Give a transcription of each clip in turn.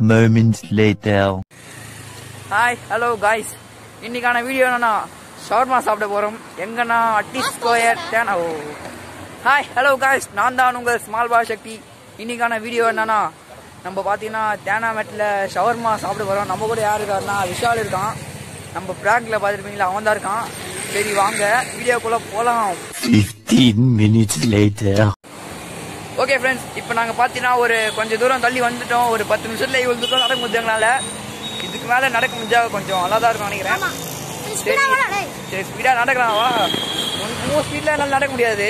moments later. Hi hello guys இன்னைக்கான video என்னன்னா shawarma சாப்பிட போறோம் எங்கன்னா அட்டி ஸ்கொயர் தேனா ஓ ஹாய் ஹலோ காய்ஸ் நான் தான் உங்கள் ஸ்மால் பா சக்தி இன்னைக்கான வீடியோ என்னன்னா நம்ம பார்த்தீங்கன்னா தேனாமேட்டில் ஷவர்மா சாப்பிட போறோம் நம்ம கூட யார் இருக்காருன்னா விஷால் இருக்கான் நம்ம ப்ராக்ல பார்த்துருப்பீங்களா அவன் தான் இருக்கான் சரி வாங்க வீடியோக்குள்ள போகலாம் 15 minutes later. ஓகே ஃப்ரெண்ட்ஸ் இப்போ நாங்கள் பார்த்தீங்கன்னா ஒரு கொஞ்சம் தூரம் தள்ளி வந்துட்டோம் ஒரு பத்து நிமிஷத்துல இவ்வளோ தூரம் நடக்க முடிஞ்சதுனால இதுக்கு மேலே நடக்க முடிஞ்சா கொஞ்சம் நல்லா தான் இருக்கும் நினைக்கிறேன் சரி சரி ஸ்பீடாக நடக்கலாம் வா உன் ஸ்பீடில் என்னால் நடக்க முடியாது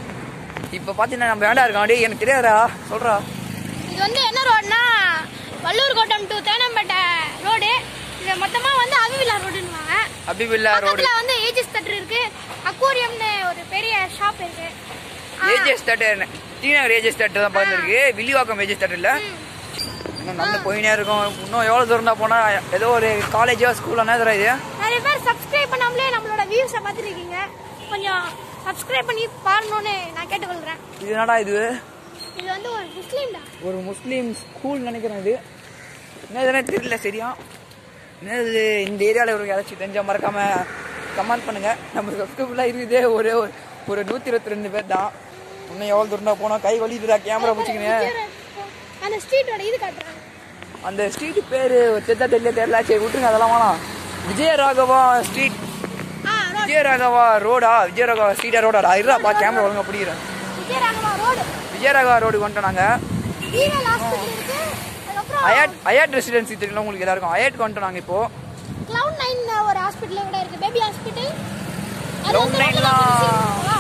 இப்போ பார்த்தீங்கன்னா நம்ம வேண்டா இருக்கோம் டேய் எனக்கு தெரியாதா சொல்கிறா இது வந்து என்ன ரோடுனா வள்ளூர் கோட்டம் டு தேனம்பேட்டை ரோடு இது மொத்தமா வந்து அவிவிலா ரோடுன்னுவாங்க அபிபில்லா ரோடு பக்கத்துல வந்து ஏஜஸ் தட்டு இருக்கு அக்வாரியம்னு ஒரு பெரிய ஷாப் இருக்கு ஆ, AGS theatre T Nagar AGS theatre தான் பக்கத்தில் இருக்கு வில்லிவாக்கம் ஏஜஸ் தேட்டர் இல்லை இன்னும் நல்ல போயினே இருக்கும் இன்னும் எவ்வளோ தூரம் தான் போனால் ஏதோ ஒரு காலேஜோ ஸ்கூலோ என்ன தர இது நிறைய பேர் சப்ஸ்கிரைப் பண்ணாமலே நம்மளோட வியூஸை பார்த்துட்டு இருக்கீங்க கொஞ்சம் சப்ஸ்கிரைப் பண்ணி பாருங்கன்னு நான் கேட்டுக்கொள்கிறேன் இது என்னடா இது இது வந்து ஒரு முஸ்லீம்டா ஒரு முஸ்லீம் ஸ்கூல் நினைக்கிறேன் இது என்ன இதுனே தெரியல சரியா என்னது இந்த ஏரியாவில் ஒரு யாராச்சும் தெரிஞ்சா மறக்காம கமெண்ட் பண்ணுங்க நம்ம சப்ஸ்கிரைப்லாம் இருக்குதே ஒரே ஒரு ஒரு நூற்றி இருபத்தி ரெண்டு பேர் தான் இன்னும் எவ்வளோ தூரம் தான் போனோம் கை வலிதுடா கேமரா பிடிச்சிக்கினேன் அந்த ஸ்ட்ரீட்டோட இது காட்டுறாங்க அந்த ஸ்ட்ரீட் பேர் தெரியல தெரியல தெரியல சரி விட்டுருங்க அதெல்லாம் வேணாம் விஜயராகவா ஸ்ட்ரீட் ஆ ரோடு விஜயராகவா ரோடா விஜயராகவா ஸ்ட்ரீட்டா ரோடா இருடாப்பா கேமரா ஒழுங்கா பிடிக்கிறேன் விஜயராகவா ரோடு விஜயராகவா ரோடு வந்துட்டோம் நாங்கள் ஈவல் ஹாஸ்பிட்டல் இருக்கு அதுக்கப்புறம் அயாட் அயாட் ரெசிடென்சி தெரியல உங்களுக்கு எல்லாருக்கும் அயாட் வந்துட்டோம் நாங்கள் இப்போ கிளவுட் நைன் ஒரு ஹாஸ்பிட்டல் கூட இருக்கு பேபி ஹாஸ்பிட்டல் அது Cloud வந்து nine ரோட்ல லாம் வச்சிருக்காங்களா?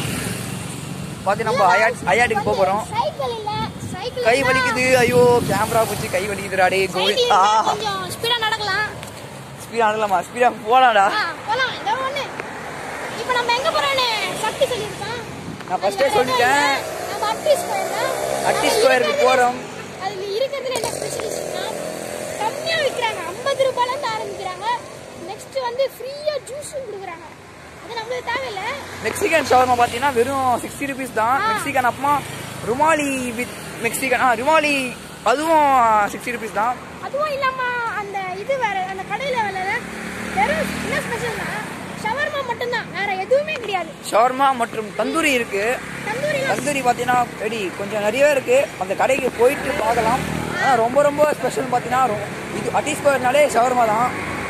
பார்த்து நம்ம அயாட் அயாட்டுக்கு போக போகிறோம் சைக்கிள் இல்ல சைக்கிள் கை இருந்தா- வலிக்குது ஐயோ கேமரா பிடிச்சி கை வலிக்குதுடா டே சைக்கிள் கோவில் இருந்தா ஆ கொஞ்சம் ஸ்பீடா நடக்கலாம் ஸ்பீடா நடலாமா ஸ்பீடா போலாம்டா ஆ, போலாம் ஏதோ ஒண்ணு இப்போ நம்ம எங்க போறோம்னு சக்தி சொல்லிருக்கான் நான் ஃபர்ஸ்டே சொல்லிட்டேன் நம்ம அட்டி ஸ்கொயர் தான் அட்டி ஸ்கொயருக்கு போறோம். அதுல இருக்கிறதுல என்ன ஸ்பெஷலிஸ்ட்னா கம்மியா விக்கிறாங்க 50 ரூபாயில இருந்து ஆரம்பிக்கிறாங்க நெக்ஸ்ட் வந்து ஃப்ரீயா ஜூஸும் கொடுக்குறாங்க அது நம்மளுக்கு தேவையில்ல மெக்சிகன் ஷவர்மா பார்த்தீங்கன்னா வெறும் சிக்ஸ்டி ருபீஸ் தான் ஆ. மெக்சிகன் அப்புறமா ருமாலி வித் மெக்சிகன் ஆ ருமாலி அதுவும் சிக்ஸ்டி ருபீஸ் தான் அதுவும் இல்லாம அந்த இது வேற அந்த கடையில வேற வெறும் என்ன ஸ்பெஷல்னா ஷவர்மா மட்டும்தான் வேற எதுவுமே கிடையாது ஷவர்மா மற்றும் தந்தூரி இருக்கு தந்தூரி தந்தூரி பார்த்தீங்கன்னா ரெடி கொஞ்சம் நிறையவே இருக்கு அந்த கடைக்கு போயிட்டு பார்க்கலாம் ஆனால் ரொம்ப ரொம்ப ஸ்பெஷல் பார்த்தீங்கன்னா ரொ- இது அட்டி ஸ்கொயர்னாலே ஷவர்மா தான்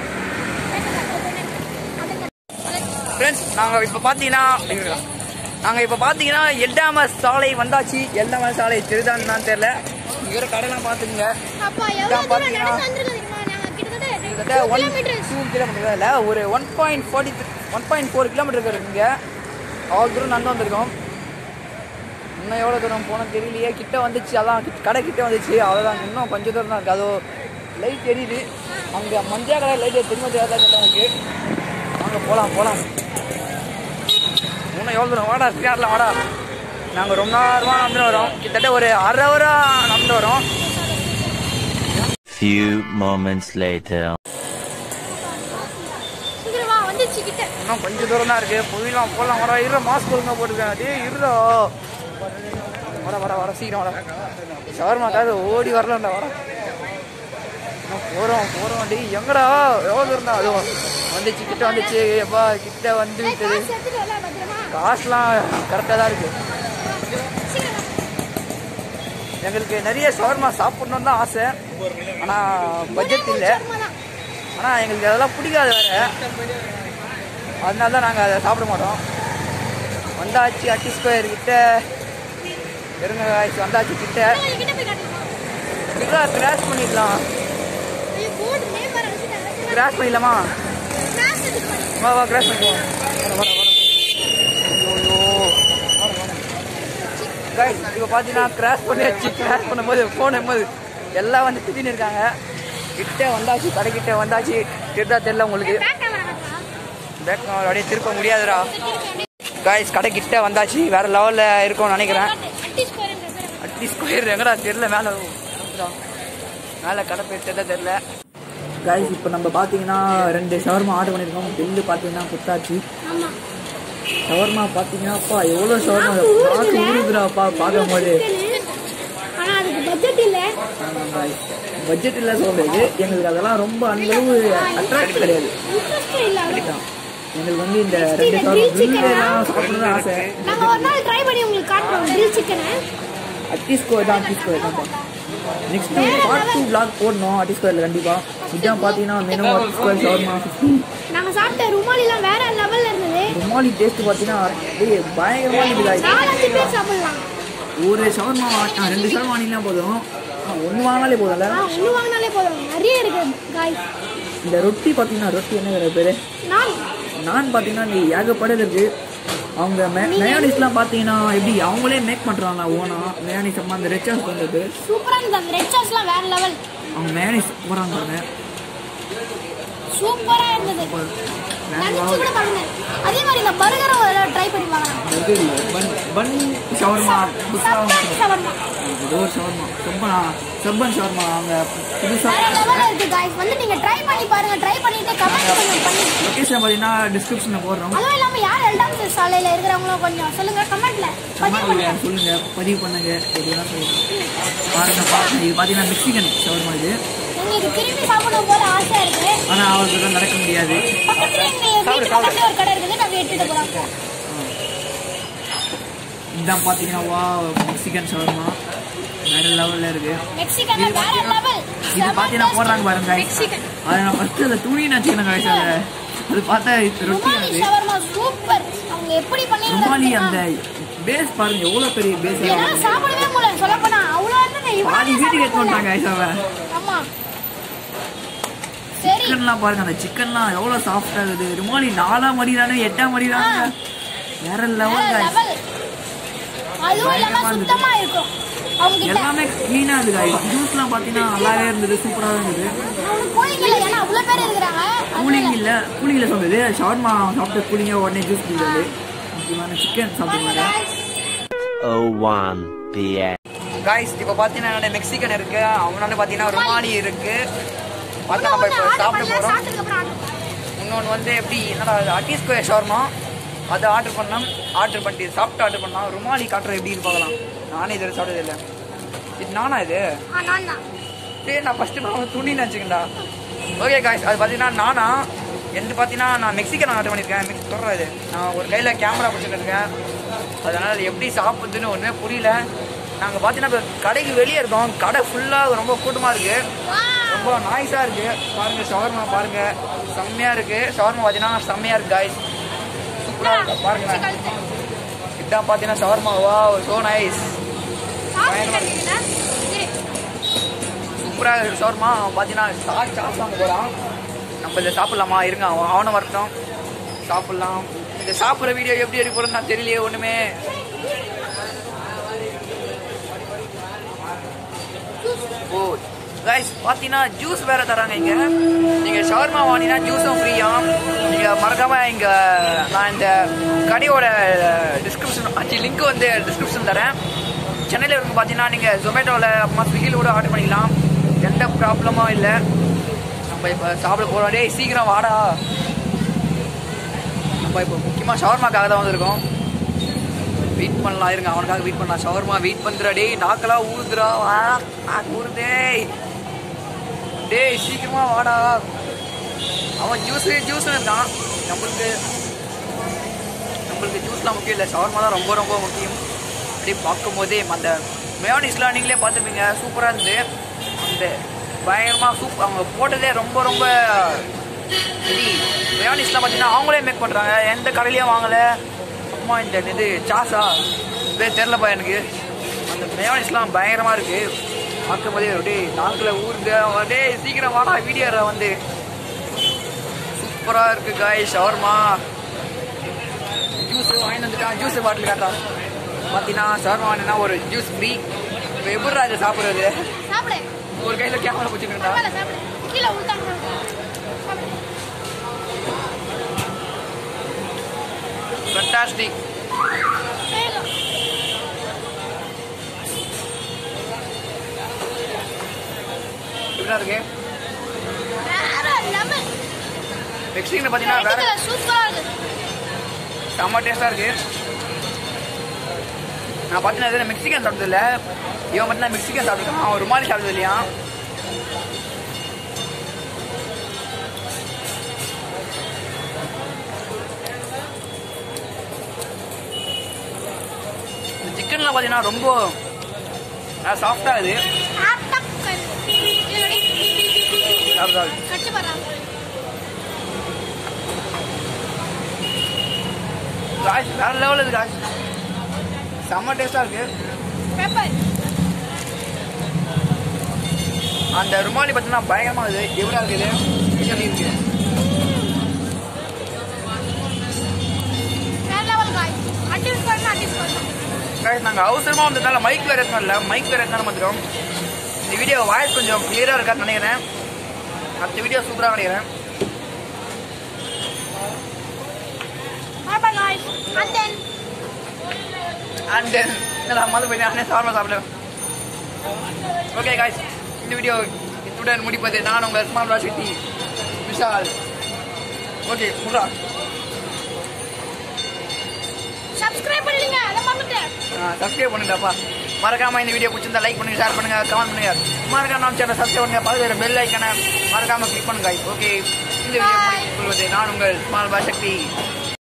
ஃப்ரெண்ட்ஸ் நாங்கள் இப்போ பார்த்தீங்கன்னா நாங்கள் இப்போ பார்த்தீங்கன்னா எல்டாமஸ் சாலை வந்தாச்சு எல்டாமஸ் சாலை தெரியுதான்னு தெரியல இங்கே கடைலாம் பார்த்துக்குங்க அப்பா எவ்வளவு இதான் தூரம் பாத்தீங்கன்னா- நடந்து வந்திருக்கோம் தெரியுமா நாங்க கிட்டத்தட்ட கிட்டத்தட்ட two one kilometers. Two kilometre இல்லை ஒரு one point forty one point four kilometre இருக்குங்க அவ்வளோ தூரம் நடந்து வந்திருக்கோம் இன்னும் எவ்வளோ தூரம் போனோம் தெரியலையே கிட்ட வந்துச்சு அதான் கிட்ட- கடை கிட்ட வந்துச்சு அவ்வளோதான் இன்னும் கொஞ்சம் தூரம் தான் இருக்குது அதோ லைட் எரியுது அங்கே மஞ்சள் கலர் லைட் திரும்ப தேவை உங்களுக்கு வாங்க போகலாம் போகலாம் இன்னும் எவ்வளோ தூரம் வாடா ஸ்பீடாரில் வாடா நாங்கள் ரொம்ப நேரமாக நடந்து வரோம் கிட்டத்தட்ட ஒரு அரை ஹவராக நடந்து வரோம் Few moments later. சீக்கிரம் வா வந்துச்சு கிட்ட இன்னும் கொஞ்சம் தூரம் தான் இருக்கு போயிடலாம் போகலாம் வர இருற மாஸ்க் ஒழுங்கா போட்டுருக்கேன் டே இருடா வர வர வர சீக்கிரம் வர ஷவர்மாக்காக ஓடி வரலாம்டா வர இன்னும் போறோம் போறோம் டேய் எங்கடா எவ்வளோ தூரம் தான் அதுவும் வந்துச்சு கிட்ட வந்துச்சு எப்பா கிட்ட வந்து ஏய், விட்டது காசு எடுத்துட்டு வரல பத்திரமா காசுலாம் கரெக்டாக தான் இருக்கு சீக்கிரம் வா. எங்களுக்கு நிறைய ஷவர்மா சாப்பிடணும்னு தான் ஆசை ஆனால் பட்ஜெட் இல்லை ஷவர்மா தான். ஆனால் எங்களுக்கு அதெல்லாம் பிடிக்காது வேற அதனால தான் நாங்கள் அதை சாப்பிட மாட்டோம் வந்தாச்சு அட்டி ஸ்கொயர் கிட்ட இருங்க guys, வந்தாச்சு கிட்ட கொஞ்சம் கிட்ட போய் காட்டுமா இதெல்லாம் கிராஷ் பண்ணிடலாம் ஐயோ போர்டு நேம் வர வச்சுட்டாங்க கிராஷ் பண்ணிடலாமா கிளாஸ் எடுத்து பண்ணி வா வா கிராஷ் பண்ணிடுவோம் வர வர வர ஐயோ கைஸ் இப்போ பார்த்தீங்கன்னா கிராஷ் பண்ணியாச்சு கிராஷ் பண்ணும்போது ஃபோன் போது எல்லாம் வந்து திட்டின்னு இருக்காங்க கிட்ட வந்தாச்சு கடைக்கிட்ட வந்தாச்சு தெரிதா தெரியல உங்களுக்கு பேக் கேமரா காட்டுறா பேக் கேமரா அப்படியே திருப்ப முடியாதுடா திருப்பி அப்படியே காய்ஸ் கடை கிட்ட வந்தாச்சு வேற லெவல்ல இருக்கும்னு நினைக்கிறேன் காட்டு. அட்டி ஸ்கொயர்ன்ற பேரை அட்லி ஸ்கொயர் எங்கடா தெரியல மேல மேல கடை பேர் தெரியல தெரியல காய்ஸ் இப்போ நம்ம பார்த்தீங்கன்னா ரெண்டு ஷவர்மா ஆர்டர் பண்ணியிருக்கோம் பில்லு பார்த்தீங்கன்னா குத்தாச்சு ஆமா ஷவர்மா பார்த்தீங்கன்னா அப்பா எவ்வளோ ஷவர்மா பார்த்து ஊறுதுடாப்பா பார்க்கும் போது ஆனா அதுக்கு பட்ஜெட் இல்ல சாப்பிடுவோம் guys. பட்ஜெட் இல்லை சொல்றது எங்களுக்கு அதெல்லாம் ரொம்ப அந்த அளவு அட்ராக்ட் கிடையாது இன்ட்ரெஸ்டே இல்ல அது. அதுதான். எங்களுக்கு வந்து இந்த Next ரெண்டு இந்த சாப்பிடும் grill chicken எல்லாம் சாப்பிடணும்னு ஆசை நாங்க ஒரு நாள் ட்ரை பண்ணி உங்களுக்கு காட்டுறோம் grill chicken அட்டிஸ்கோ தான் அட்டிஸ்கோ தான் நெக்ஸ்ட் பார்ட் டூ vlog போடணும் அட்டிஸ்கோயில் கண்டிப்பாக இதான் பார்த்தீங்கன்னா மெனு அட்டிஸ்கோ ஷவர்மா ஃபிஃப்டி நாங்க சாப்பிட்ட ருமாலி எல்லாம் வேற லெவல்ல இருந்தது ருமாலி டேஸ்ட் பார்த்தீங்கன்னா அப்படியே பயங்கரமாக இருக்குது guys. நாலஞ்சு பேர் சாப்பிடலாம் ஒரு ஷவர்மா வாங்கினா ரெண்டு ஷவர்மா வாங்கினா போதும் ஒன்று வாங்கினாலே போதும்ல ஆ ஒண்ணு வாங்கினாலே போதும் நிறைய இருக்கு காய்ஸ் இந்த ரொட்டி பார்த்தீங்கன்னா ரொட்டி என்ன பேர் நான் நான் பார்த்தீங்கன்னா இங்கே ஏகப்பட்டது இருக்கு அவங்க மேயோனிஸ்லாம் பார்த்தீங்கன்னா எப்படி அவங்களே மேக் பண்ணுறாங்க ஓனா மேயோனிஸ் அம்மா அந்த ரெச்சாஸ் பண்ணுறது சூப்பரா இருந்தது அந்த ரெட் சாஸ்லாம் வேற லெவல் அவங்க மேயோனிஸ் போகிறாங்க பாருங்க சூப்பரா இருந்தது வேற நினைச்சு கூட பாருங்க அதே மாதிரி இந்த பர்கரும் ட்ரை பண்ணி பார்க்கலாம் இது பன் பன் ஷவர்மா புதுசாக சப்பன் ஷவர்மா ஏதோ ஒரு ஷவர்மா செப்பனா செப்பன் ஷவர்மா அவங்க புதுசாக வேற லெவல்ல இருக்கு காய்ஸ் வந்து நீங்க ட்ரை பண்ணி பாருங்க ட்ரை பண்ணிட்டு கமெண்ட் கொஞ்சம் பண்ணி லொக்கேஷன் பார்த்தீங்கன்னா டிஸ்கிரிப்ஷனில் போடுறோம் அதுவும் இல்லாம யார் எல்டாம் சாலையில இருக்கிறவங்களும் கொஞ்சம் சொல்லுங்க கமெண்ட்ல பதிவு பண்ணுங்க கமெண்ட்ல சொல்லுங்க பதிவு பண்ணுங்க எதுலாம் செய்யணும் பாருங்க பாருங்க இது பார்த்தீங்கன்னா மெக்சிகன் ஷவர்மா இது உங்களுக்கு திரும்பி சாப்பிடணும் போல ஆசையா இருக்கு ஆனால் அவருக்கு தான் நடக்க முடியாது பக்கத்துல எங்க வீட்டு பக்கத்துல ஒரு கடை இருக்குது நாங்க எடுத்துட்டு போறோம் இதான் பார்த்தீங்கன்னா வா மெக்சிகன் ஷவர்மா வேற லெவலில் இருக்கு மெக்சிகன் வேற லெவல் இது பார்த்தீங்கன்னா போடுறாங்க பாருங்க மெக்சிகன் அதை நான் ஃபர்ஸ்ட் அந்த துணி நினச்சிக்கிறேன் guys அதை அது பார்த்தா இது ரொட்டி ருமாலி அது ஷவர்மா சூப்பர் அவங்க எப்படி ருமாலி அந்த பண்ணிருக்காங்க பேஸ் பாருங்க எவ்வளோ பெரிய பேஸ் என்னால சாப்பிடவே முடியல சொல்ல போனா அவ்வளவு இருந்தது பாதி இவ்வளவு வீட்டுக்கு எடுத்து சாப்பிட வந்துட்டாங்க guys அவ ஆமா சரி சிக்கன்லாம் பாருங்க அந்த சிக்கன்லாம் எவ்வளோ சாஃப்டாக இருக்குது ருமாலி நாலாம் மடிதானே எட்டாம் மடிதானே வேற லெவல் வேற guys லெவல் அதுவும் இல்லாம பயங்கரமா இருந்தது. சுத்தமா இருக்கும் அவங்க கிட்ட எல்லாமே க்ளீனாக இருந்தது guys ஜூஸ்லாம் பார்த்தீங்கன்னா நல்லாவே இருந்தது சூப்பராக இருந்தது அவனுக்கு கூலிங் இல்ல ஏன்னா அவ்வளவு பேர் இருக்கிறாங்க கூலிங் இல்லை கூலிங் இல்லை சொன்னது ஷவர்மா சாப்பிட்டு கூலிங்காக உடனே ஜூஸ் குடிக்கிறது முக்கியமான சிக்கன் சாப்பிடுவாங்க Oh one p.m. காய்ஸ் இப்போ பார்த்தீங்கன்னா மெக்சிகன் இருக்கு அவனால பார்த்தீங்கன்னா ருமானி இருக்கு பார்த்தா நம்ம இப்போ சாப்பிட போகிறோம் சாப்பிட்டதுக்கு அப்புறம் order இன்னொன்று வந்து எப்படி என்னடா அட்டி ஸ்கொயர் ஷவர்மா அதை ஆர்டர் பண்ணோம் ஆர்டர் பண்ணிட்டு சாப்பிட்டு ஆர்டர் பண்ணலாம் ருமாலி காட்டுற எப்படின்னு பார்க்கலாம் நானே இதில் சாப்பிட்டது இல்லை இது நானா இது ஆ நான் தான் சரி நான் ஃபஸ்ட்டு நான் துணி நினச்சிக்கண்டா ஓகே காய்ஸ் அது பார்த்தீங்கன்னா நானா எந்த பார்த்தீங்கன்னா நான் மெக்சிகன் ஆர்டர் பண்ணியிருக்கேன் மிக்ஸ் சொல்கிறேன் இது நான் ஒரு கையில் கேமரா பிடிச்சிட்டு இருக்கேன் அதனால் அது எப்படி சாப்பிடுதுன்னு ஒன்றுமே புரியல நாங்கள் பார்த்தீங்கன்னா இப்போ கடைக்கு வெளியே இருக்கோம் கடை ஃபுல்லாக ரொம்ப கூட்டமாக இருக்குது ரொம்ப நாய்ஸாக இருக்குது பாருங்கள் ஷவர்மா பாருங்கள் செம்மையாக இருக்குது ஷவர்மா பார்த்தீங்கன்னா செம்மையாக இருக்குது காய்ஸ் சூப்பராக இருக்கு பாருங்களேன் கழுத்து இதான் பார்த்தீங்கன்னா ஷவர்மா வா ஸோ நைஸ் சாப்பிட்டு கிடைக்குதுல சரி சூப்பராக இருக்கு ஷவர்மா பார்த்தீங்கன்னா சாஸ் சாஸ் வாங்க போகிறான் நம்ம இதை சாப்பிட்லாமா இருங்க அவன் அவனை வரட்டும் சாப்பிட்லாம் இந்த சாப்பிட்ற வீடியோ எப்படி எடுக்க போகிறோன்னு நான் தெரியலையே ஒன்றுமே ஓ கைஸ் பார்த்தீங்கன்னா ஜூஸ் வேற தராங்க இங்க நீங்க ஷவர்மா வாங்கினா ஜூஸும் ஃப்ரீயா நீங்க மறக்காம இங்க நான் இந்த கடையோட டிஸ்கிரிப்ஷன் அச்சு லிங்க் வந்து டிஸ்கிரிப்ஷன் தரேன் சென்னையில் இருக்கு பார்த்தீங்கன்னா நீங்க ஜொமேட்டோவில் அப்புறமா ஸ்விக்கியில் கூட ஆர்டர் பண்ணிக்கலாம் எந்த ப்ராப்ளமும் இல்லை நம்ம இப்போ சாப்பிட போகிறோம் டேய் சீக்கிரம் வாடா நம்ம இப்போ முக்கியமாக ஷவர்மாக்காக தான் வந்திருக்கோம் வெயிட் பண்ணலாம் இருங்க அவனுக்காக வெயிட் பண்ணலாம் ஷவர்மா வெயிட் பண்ணுறா டேய் நாக்கெல்லாம் ஊதுறா வா நாக்கு ஊறுதே டேய் சீக்கிரமா வாடா அவன் ஜூஸ் ஜூஸ்னு இருக்கான் நம்மளுக்கு நம்மளுக்கு ஜூஸ்லாம் முக்கியம் இல்லை ஷவர்மா தான் ரொம்ப ரொம்ப முக்கியம் அப்படியே பார்க்கும்போதே அந்த மேயோனிஸ்லாம் நீங்களே பார்த்துப்பீங்க சூப்பராக இருந்து அந்த பயங்கரமாக சூப் அவங்க போட்டதே ரொம்ப ரொம்ப சரி மேயோனிஸ்லாம் பார்த்தீங்கன்னா அவங்களே மேக் பண்ணுறாங்க எந்த கடையிலையும் வாங்கலை அம்மா இந்த இது சாஸா பேர் தெரிலப்பா எனக்கு அந்த மேயோனிஸ்லாம் பயங்கரமாக இருக்குது பார்க்கும் போதே அப்படியே நாக்கில் ஊருங்க அப்படியே சீக்கிரம் வாடா வீடியோவில் வந்து சூப்பராக இருக்குது காய் ஷவர்மா ஜூஸ் வாங்கி வந்துட்டான் ஜூஸ் பாட்டில் காட்டுறான் பார்த்தீங்கன்னா ஷவர்மா வாங்கினா ஒரு ஜூஸ் ஃப்ரீ இப்போ எப்படிடா இதை சாப்பிட்றது சாப்பிடு ஒரு கையில் கேமரா பிடிச்சிக்கிட்டா பரவாயில்ல சாப்பிடு கீழே ஊத்தாங்க சாப்பிடு ஃபண்டாஸ்டிக் வேகம் இப்படிதான் இருக்கு வேற லெவல் மெக்சிகன் பார்த்தீங்கன்னா வேற இதுல சூப்பரா இருக்கு செம்ம டேஸ்டாக இருக்கு நான் பார்த்தீங்கன்னா மெக்சிகன் சாப்பிட்டது இல்லை இவன் பார்த்தீங்கன்னா மெக்சிகன் சாப்பிட்டுருக்கான் அவன் ருமாலி சாப்பிட்டது இல்லையா சிக்கன்லாம் பார்த்தீங்கன்னா ரொம்ப சாஃப்டாக இது ஆப்டா குக்கர் இது ready? சாப்பிடாது கட்டு போடுறாங்க காய்ஸ் வேற லெவலில் இது காய்ஸ் செம்ம டேஸ்டாக இருக்கு பெப்பர் அந்த ருமாலி பார்த்தீங்கன்னா பயங்கரமா இருக்குது எவ்வளோ இருக்குது சிக்கன் இருக்கு வேற லெவல் காய் அட்டி விஸ்கோட்னா அட்டி விஸ்கோட் காய்ஸ் நாங்கள் அவசரமாக வந்ததுனால மைக் வேறு எத்தனை இல்லை மைக் வேறு எத்தனை வந்துடும் இந்த வீடியோ வாய்ஸ் கொஞ்சம் கிளியராக இருக்கான்னு நினைக்கிறேன் அடுத்த வீடியோ சூப்பராக நினைக்கிறேன் ஆப்பா காய் அண்ட் தென் அண்ட் என்னடா மது போய் நானே சாப்பிட சாப்பிடுவேன் ஓகே காய்ஸ் இந்த வீடியோ இத்துடன் முடிப்பது நான் உங்கள் ஸ்மால் ராசிட்டி விஷால் ஓகே முடா சப்ஸ்கிரைப் பண்ணிடுங்க அதை மறந்துட்டேன் சப்ஸ்கிரைப் பண்ணுங்கப்பா மறக்காம இந்த வீடியோ பிடிச்சிருந்தா லைக் பண்ணுங்க ஷேர் பண்ணுங்க கமெண்ட் பண்ணுங்க மறக்காம நம்ம சேனல் சப்ஸ்கிரைப் பண்ணுங்க பக்கத்தில் பெல் ஐக்கனை மறக்காம கிளிக் பண்ணுங்க ஓகே இந்த வீடியோ Bye. முடித்துக் கொள்வது நான் உங்கள் ஸ்மால் பாசக்தி